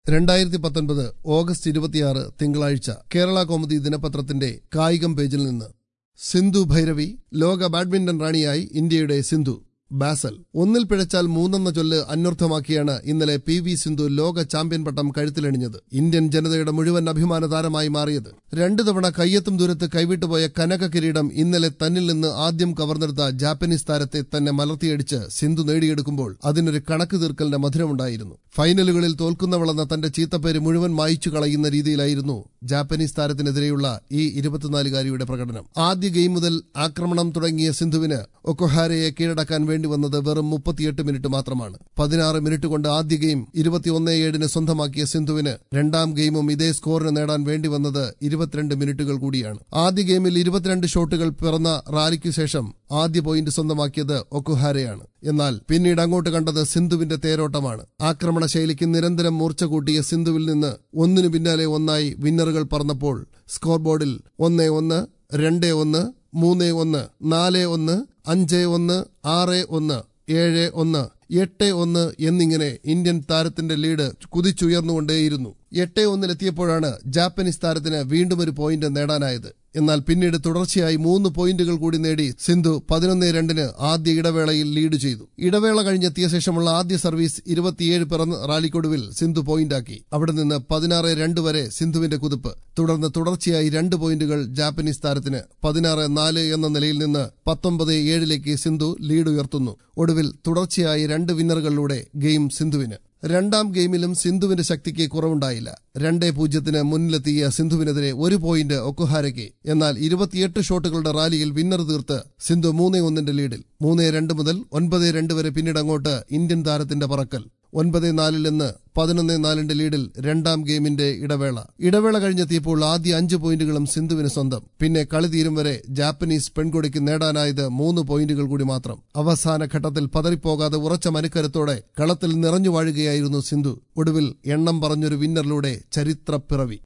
രണ്ടായിരത്തി പത്തൊൻപത് ഓഗസ്റ്റ് ഇരുപത്തിയാറ് തിങ്കളാഴ്ച കേരള കൗമുദി ദിനപത്രത്തിന്റെ കായികം പേജിൽ നിന്ന് സിന്ധു ഭൈരവി ലോക ബാഡ്മിന്റൺ റാണിയായി ഇന്ത്യയുടെ സിന്ധു ബാസൽ ഒന്നിൽ പിഴച്ചാൽ മൂന്നെന്ന ചൊല്ല് അന്വർത്ഥമാക്കിയാണ് ഇന്നലെ പി വി സിന്ധു ലോക ചാമ്പ്യൻ പട്ടം കഴുത്തിലണിഞ്ഞത് ഇന്ത്യൻ ജനതയുടെ മുഴുവൻ അഭിമാന താരമായി മാറിയത് രണ്ടു തവണ കയ്യെത്തും ദൂരത്ത് കൈവിട്ടുപോയ കനക കിരീടം ഇന്നലെ തന്നിൽ നിന്ന് ആദ്യം കവർന്നെടുത്ത ജാപ്പനീസ് താരത്തെ തന്നെ മലർത്തിയടിച്ച് സിന്ധു നേടിയെടുക്കുമ്പോൾ അതിനൊരു കണക്ക് തീർക്കലിന്റെ മധുരമുണ്ടായിരുന്നു ഫൈനലുകളിൽ തോൽക്കുന്നവളെന്ന തന്റെ ചീത്തപ്പേര് മുഴുവൻ മായിച്ചു കളയുന്ന രീതിയിലായിരുന്നു ജാപ്പനീസ് താരത്തിനെതിരെയുള്ള ഈ ഇരുപത്തിനാലുകാരിയുടെ പ്രകടനം ആദ്യ ഗെയിം മുതൽ ആക്രമണം തുടങ്ങിയ സിന്ധുവിന് ഒക്കൊഹാരയെ കീഴടക്കാൻ വേണ്ടി വന്നത് വെറും മുപ്പത്തിയെട്ട് മിനിറ്റ് മാത്രമാണ് പതിനാറ് മിനിറ്റ് കൊണ്ട് ആദ്യ ഗെയിം ഇരുപത്തിയൊന്ന് ഏഴിന് സ്വന്തമാക്കിയ സിന്ധുവിന് രണ്ടാം ഗെയിമും ഇതേ സ്കോറിന് നേടാൻ വേണ്ടി വന്നത് ഇരുപത്തിരണ്ട് മിനിറ്റുകൾ കൂടിയാണ് ആദ്യ ഗെയിമിൽ ഇരുപത്തിരണ്ട് ഷോട്ടുകൾ പിറന്ന റാലിക്കു ശേഷം ആദ്യ പോയിന്റ് സ്വന്തമാക്കിയത് ഒക്കുഹാരയാണ് എന്നാൽ പിന്നീട് അങ്ങോട്ട് കണ്ടത് സിന്ധുവിന്റെ തേരോട്ടമാണ് ആക്രമണ ശൈലിക്ക് നിരന്തരം മൂർച്ച കൂട്ടിയ സിന്ധുവിൽ നിന്ന് ഒന്നിനു പിന്നാലെ ഒന്നായി വിന്നറുകൾ പറന്നപ്പോൾ സ്കോർ ബോർഡിൽ ഒന്നേ ഒന്ന് രണ്ട് ഒന്ന് മൂന്ന് ഒന്ന് നാല് ഒന്ന് അഞ്ച് ഒന്ന് ആറ് ഒന്ന് ഏഴ് ഒന്ന് എട്ട് ഒന്ന് എന്നിങ്ങനെ ഇന്ത്യൻ താരത്തിന്റെ ലീഡ് കുതിച്ചുയർന്നുകൊണ്ടേയിരുന്നു എട്ട് ഒന്നിലെത്തിയപ്പോഴാണ് ജാപ്പനീസ് താരത്തിന് വീണ്ടും ഒരു പോയിന്റ് നേടാനായത് എന്നാൽ പിന്നീട് തുടർച്ചയായി മൂന്ന് പോയിന്റുകൾ കൂടി നേടി സിന്ധു പതിനൊന്ന് രണ്ടിന് ആദ്യ ഇടവേളയിൽ ലീഡ് ചെയ്തു ഇടവേള കഴിഞ്ഞെത്തിയ ശേഷമുള്ള ആദ്യ സർവീസ് ഇരുപത്തിയേഴ് പിറന്ന റാലിക്കൊടുവിൽ സിന്ധു പോയിന്റാക്കി അവിടെ നിന്ന് പതിനാറ് രണ്ട് വരെ സിന്ധുവിന്റെ കുതിപ്പ് തുടർന്ന് തുടർച്ചയായി രണ്ട് പോയിന്റുകൾ ജാപ്പനീസ് താരത്തിന് പതിനാറ് നാല് എന്ന നിലയിൽ നിന്ന് പത്തൊമ്പത് ഏഴിലേക്ക് സിന്ധു ലീഡ് ഉയർത്തുന്നു ഒടുവിൽ തുടർച്ചയായി രണ്ട് വിന്നറുകളിലൂടെ ഗെയിം സിന്ധുവിന് രണ്ടാം ഗെയിമിലും സിന്ധുവിന്റെ ശക്തിക്ക് കുറവുണ്ടായില്ല രണ്ടേ പൂജ്യത്തിന് മുന്നിലെത്തിയ സിന്ധുവിനെതിരെ ഒരു പോയിന്റ് ഒക്കുഹാരയ്ക്ക് എന്നാൽ ഇരുപത്തിയെട്ട് ഷോട്ടുകളുടെ റാലിയിൽ വിന്നർ തീർത്ത് സിന്ധു മൂന്നേ ഒന്നിന്റെ ലീഡിൽ മൂന്നേ രണ്ട് മുതൽ ഒൻപത് രണ്ട് വരെ പിന്നീട് അങ്ങോട്ട് ഇന്ത്യൻ താരത്തിന്റെ പറക്കൽ ഒൻപത് നാലിൽ നിന്ന് പതിനൊന്ന് നാലിന്റെ ലീഡിൽ രണ്ടാം ഗെയിമിന്റെ ഇടവേള ഇടവേള കഴിഞ്ഞെത്തിയപ്പോൾ ആദ്യ അഞ്ച് പോയിന്റുകളും സിന്ധുവിന് സ്വന്തം പിന്നെ കളി തീരും വരെ ജാപ്പനീസ് പെൺകൊടിക്ക് നേടാനായത് മൂന്ന് പോയിന്റുകൾ കൂടി മാത്രം അവസാന ഘട്ടത്തിൽ പതറിപ്പോകാതെ ഉറച്ച മനക്കരുത്തോടെ കളത്തിൽ നിറഞ്ഞു വാഴുകയായിരുന്നു സിന്ധു ഒടുവിൽ എണ്ണം പറഞ്ഞൊരു വിന്നറിലൂടെ ചരിത്രപ്പിറവി